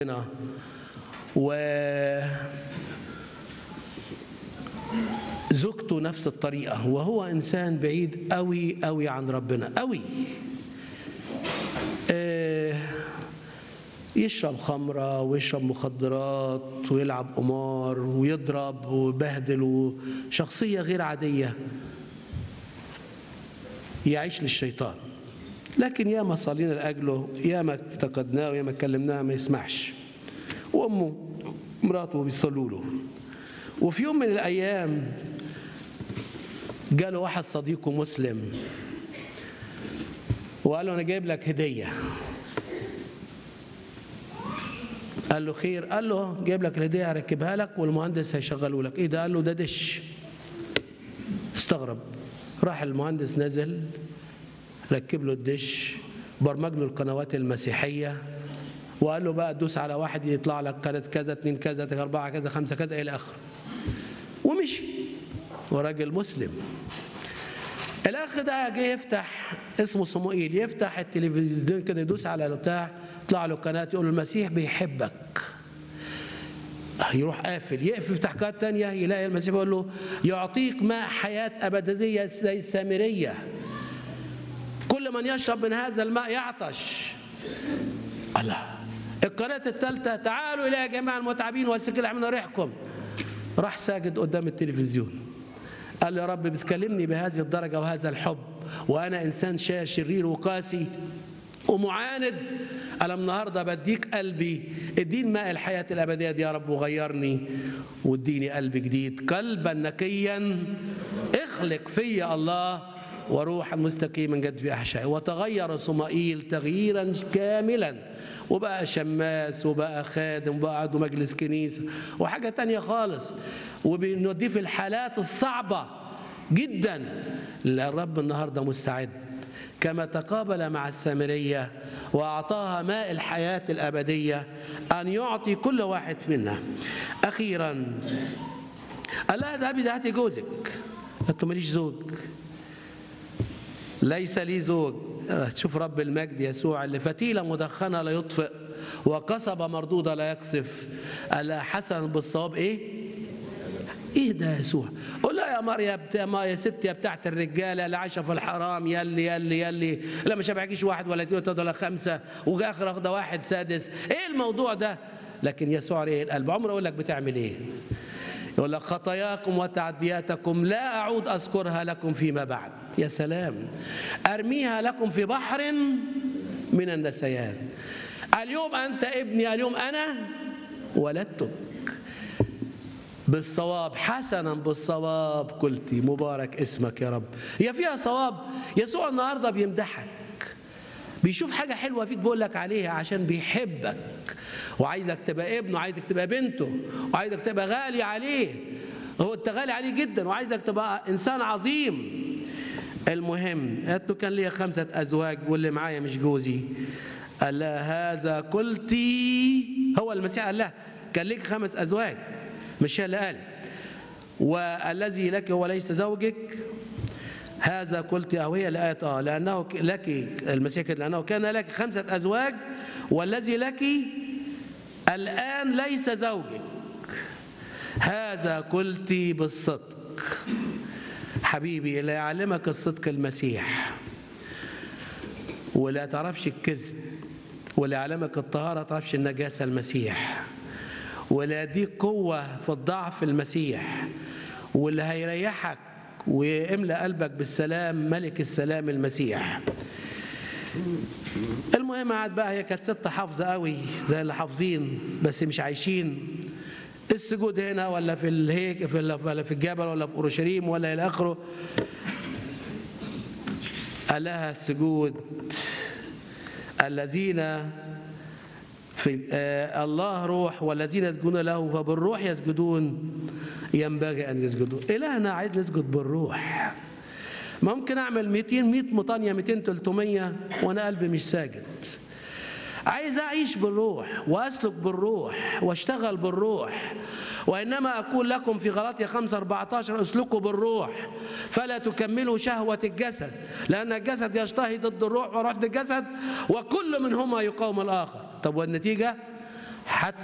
ربنا و زوجته نفس الطريقة وهو إنسان بعيد قوي قوي عن ربنا قوي آه، يشرب خمرة ويشرب مخدرات ويلعب قمار ويضرب ويبهدل وشخصية غير عادية يعيش للشيطان لكن ياما صلينا لأجله ياما افتقدناه وياما كلمناه ما يسمعش وأمه مراته بيصلوا له وفي يوم من الأيام جاله واحد صديقه مسلم وقال له أنا جايب لك هدية قال له خير قال له جايب لك الهدية هركبها لك والمهندس هيشغله لك إيه ده قال له ده دش استغرب راح المهندس نزل ركب له الدش برمج له القنوات المسيحية وقال له بقى دوس على واحد يطلع لك قناة كذا اتنين كذا أربعة كذا خمسة كذا إلى آخره ومشي وراجل مسلم الأخ ده جه يفتح اسمه صموئيل يفتح التلفزيون كده يدوس على البتاع يطلع له قناة يقول له المسيح بيحبك يروح قافل يقفل يفتح قناة تانية يلاقي المسيح بيقول له يعطيك ماء حياة أبدية زي السامرية كل من يشرب من هذا الماء يعطش الله القناة الثالثة تعالوا إلى يا جماعة المتعبين والسكين من ريحكم راح ساجد قدام التلفزيون قال يا رب بتكلمني بهذه الدرجة وهذا الحب وأنا إنسان شرير وقاسي ومعاند أنا النهاردة بديك قلبي اديني ماء الحياة الأبدية دي يا رب وغيرني واديني قلب جديد قلبا نقيا اخلق فيا الله وروحا مستقيما جد في أحشائي وتغير صمائيل تغييرا كاملا وبقى شماس وبقى خادم وبقى عضو مجلس كنيسة وحاجة تانية خالص وبنوديه في الحالات الصعبة جدا الرب النهاردة مستعد كما تقابل مع السامرية وأعطاها ماء الحياة الأبدية أن يعطي كل واحد منا أخيرا قال لها ده أبي ده هاتي جوزك قالت له ماليش زوج ليس لي زوج شوف رب المجد يسوع اللي فتيلة مدخنة لا يطفئ وقصبة مردودة لا يقصف ألا حسن بالصواب إيه؟ ايه ده يسوع قول لا يا مريم يا ما يا ست يا بتاعت الرجاله اللي عايشه في الحرام يلي يلي يلي لا مش هبعكيش واحد ولا اثنين ولا خمسه وفي اخر اخده واحد سادس ايه الموضوع ده لكن يسوع ايه القلب عمره يقول لك بتعمل ايه يقول لك خطاياكم وتعدياتكم لا اعود اذكرها لكم فيما بعد يا سلام ارميها لكم في بحر من النسيان اليوم انت ابني اليوم انا ولدتك بالصواب حسنا بالصواب قلت مبارك اسمك يا رب هي فيها صواب يسوع النهارده بيمدحك بيشوف حاجة حلوة فيك بيقول لك عليها عشان بيحبك وعايزك تبقى ابنه وعايزك تبقى بنته وعايزك تبقى غالي عليه هو انت غالي عليه جدا وعايزك تبقى انسان عظيم المهم قالت له كان ليا خمسة أزواج واللي معايا مش جوزي قال لها هذا قلتي هو المسيح قال لها كان ليك خمس أزواج مش هي اللي قالت والذي لك هو ليس زوجك هذا قلت أو هي اللي قالت اه لأنه لك المسيح كده لأنه كان لك خمسة أزواج والذي لك الآن ليس زوجك هذا قلت بالصدق حبيبي اللي يعلمك الصدق المسيح ولا تعرفش الكذب ولا يعلمك الطهارة تعرفش النجاسة المسيح ولا يديك قوة في الضعف المسيح واللي هيريحك ويملأ قلبك بالسلام ملك السلام المسيح المهم قعد بقى هي كانت ست حافظة قوي زي اللي حافظين بس مش عايشين السجود هنا ولا في الهيك في ولا في الجبل ولا في اورشليم ولا الى اخره قال لها السجود الذين في آه الله روح والذين يسجدون له فبالروح يسجدون ينبغي ان يسجدوا الهنا عايز نسجد بالروح ممكن اعمل 200 100 مطانيه 200 300 وانا قلبي مش ساجد عايز اعيش بالروح واسلك بالروح واشتغل بالروح وانما اقول لكم في غلطية 5 14 اسلكوا بالروح فلا تكملوا شهوة الجسد لان الجسد يشتهي ضد الروح وروح ضد الجسد وكل منهما يقاوم الاخر طب والنتيجة حتى